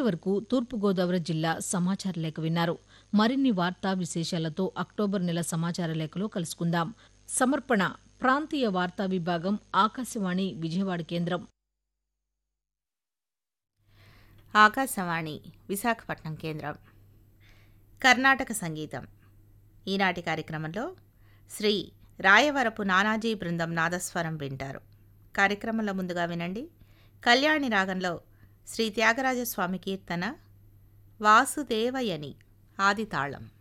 ఇంతవరకు తూర్పుగోదావరి జిల్లా సమాచార లేఖ విన్నారు మరిన్ని వార్తా విశేషాలతో అక్టోబర్ నెల సమాచార లేఖలో కలుసుకుందాం సమర్పణ ప్రాంతీయ వార్తా విభాగం ఆకాశవాణి విజయవాడ కేంద్రం ఆకాశవాణి విశాఖపట్నం కేంద్రం కర్ణాటక సంగీతం ఈనాటి కార్యక్రమంలో శ్రీ రాయవరపు నానాజీ బృందం నాదస్వరం వింటారు కార్యక్రమంలో ముందుగా వినండి కళ్యాణి రాగంలో శ్రీ త్యాగరాజస్వామి కీర్తన వాసుదేవయని ఆది తాళం